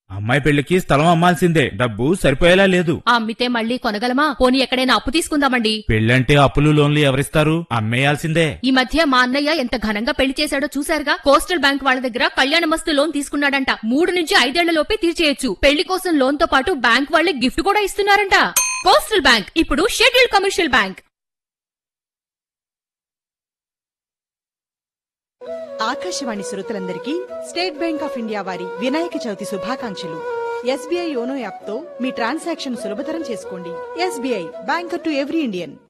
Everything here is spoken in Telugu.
అమ్మాయి పెళ్లికి స్థలం అమ్మాల్సిందే డబ్బు సరిపోయేలా లేదు అమ్మితే మళ్ళీ కొనగలమా పోనీ ఎక్కడైనా అప్పు తీసుకుందామండి పెళ్ళంటే అప్పులు లోన్లు ఎవరిస్తారు అమ్మేయాల్సిందే ఈ మధ్య మా అన్నయ్య ఎంత ఘనంగా పెళ్లి చేశాడో చూశారుగా కోస్టల్ బ్యాంక్ వాళ్ళ దగ్గర కళ్యాణమస్తు లోన్ తీసుకున్నాడంట మూడు నుంచి ఐదేళ్ల లోపే తీర్చేయొచ్చు పెళ్లి కోసం లోన్ తో పాటు బ్యాంక్ వాళ్ళే గిఫ్ట్ కూడా ఇస్తున్నారంట కోస్టల్ బ్యాంక్ ఇప్పుడు షెడ్యూల్ కమర్షియల్ బ్యాంక్ ఆకాశవాణి శ్రోతలందరికీ స్టేట్ బ్యాంక్ ఆఫ్ ఇండియా వారి వినాయక చవితి శుభాకాంక్షలు ఎస్బీఐ యోనో యాప్ తో మీ ట్రాన్సాక్షన్ సులభతరం చేసుకోండి SBI banker to every Indian